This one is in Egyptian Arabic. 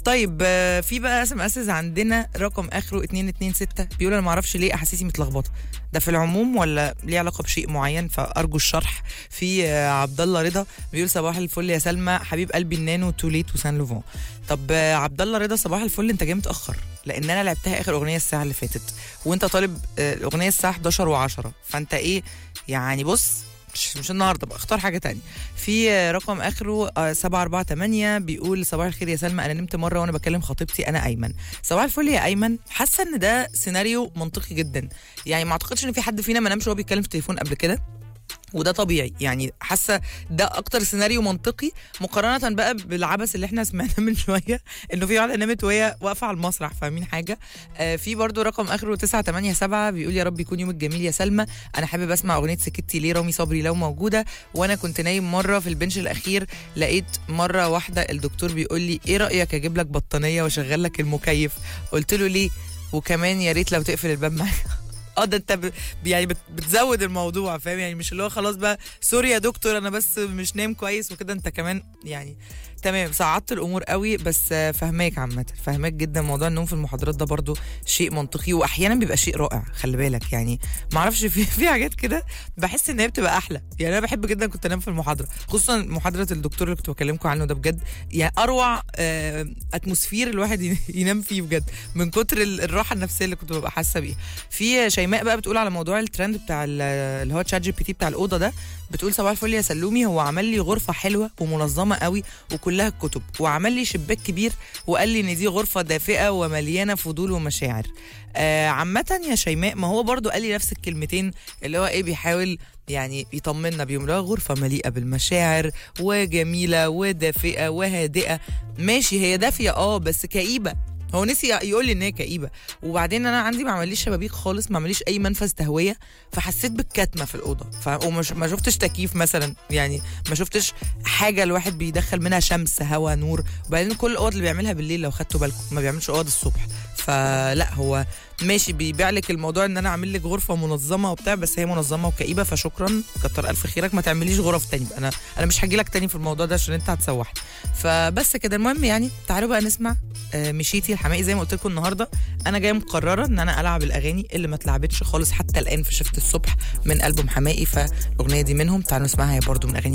طيب آه، في بقى اس ام اسز عندنا رقم اخره 226 بيقول انا ما اعرفش ليه احاسيسي متلخبطه ده في العموم ولا ليه علاقه بشيء معين فارجو الشرح في آه، عبد الله رضا بيقول صباح الفل يا سلمى حبيب قلبي النانو توليت وسان لوفون طب آه، عبد الله رضا صباح الفل انت جاي متاخر لان انا لعبتها اخر اغنيه الساعه اللي فاتت وانت طالب آه، الاغنيه الساعه 11 و10 فانت ايه يعني بص مش, مش النهارده بقى اختار حاجه تانية في آه، رقم اخره آه، 748 بيقول صباح الخير يا سلمى انا نمت مره وانا بكلم خطيبتي انا ايمن صباح الفل يا ايمن حاسه ان ده سيناريو منطقي جدا يعني ما اعتقدش ان في حد فينا ما نامش وهو بيتكلم في التليفون قبل كده وده طبيعي يعني حاسه ده اكتر سيناريو منطقي مقارنه بقى بالعبث اللي احنا سمعناه من شويه انه في واحده نامت وهي واقفه على المسرح فاهمين حاجه آه في برضو رقم اخره 987 بيقول يا رب يكون يومك جميل يا سلمى انا حابب اسمع اغنيه سكتي ليه رامي صبري لو موجوده وانا كنت نايم مره في البنش الاخير لقيت مره واحده الدكتور بيقول لي ايه رايك اجيب لك بطانيه واشغل لك المكيف قلت له ليه وكمان يا ريت لو تقفل الباب معايا اه ده انت ب... يعني بت... بتزود الموضوع فاهم يعني مش اللي هو خلاص بقى سوري يا دكتور انا بس مش نايم كويس وكده انت كمان يعني تمام صعدت الامور قوي بس آه، فهماك عامه فهماك جدا موضوع النوم في المحاضرات ده برضو شيء منطقي واحيانا بيبقى شيء رائع خلي بالك يعني ما اعرفش في في حاجات كده بحس ان هي بتبقى احلى يعني انا بحب جدا كنت انام في المحاضره خصوصا محاضره الدكتور اللي كنت بكلمكم عنه ده بجد يعني اروع آه، اتموسفير الواحد ين- ينام فيه بجد من كتر ال- الراحه النفسيه اللي كنت ببقى حاسه بيها في شيماء بقى بتقول على موضوع الترند بتاع ال- اللي هو تشات جي بي تي بتاع الاوضه ده بتقول صباح الفل يا سلومي هو عمل لي غرفه حلوه ومنظمه قوي وكلها كتب وعمل لي شباك كبير وقال لي ان دي غرفه دافئه ومليانه فضول ومشاعر آه عامه يا شيماء ما هو برضو قال لي نفس الكلمتين اللي هو ايه بيحاول يعني يطمنا بيهم اللي هو غرفه مليئه بالمشاعر وجميله ودافئه وهادئه ماشي هي دافيه اه بس كئيبه هو نسي يقول لي ان هي كئيبه وبعدين انا عندي ما عمليش شبابيك خالص ما عمليش اي منفذ تهويه فحسيت بالكتمه في الاوضه ف... ومش ما شفتش تكييف مثلا يعني ما شفتش حاجه الواحد بيدخل منها شمس هواء نور وبعدين كل الاوض اللي بيعملها بالليل لو خدتوا بالكم ما بيعملش اوض الصبح فلا هو ماشي بيبيع لك الموضوع ان انا اعمل لك غرفه منظمه وبتاع بس هي منظمه وكئيبه فشكرا كتر الف خيرك ما تعمليش غرف تاني بقى انا انا مش هاجي لك تاني في الموضوع ده عشان انت هتسوحني فبس كده المهم يعني تعالوا بقى نسمع آه، مشيتي الحمائي زي ما قلت لكم النهارده انا جايه مقرره ان انا العب الاغاني اللي ما اتلعبتش خالص حتى الان في شفت الصبح من البوم حمائي فالاغنيه دي منهم تعالوا نسمعها هي برضو من اغاني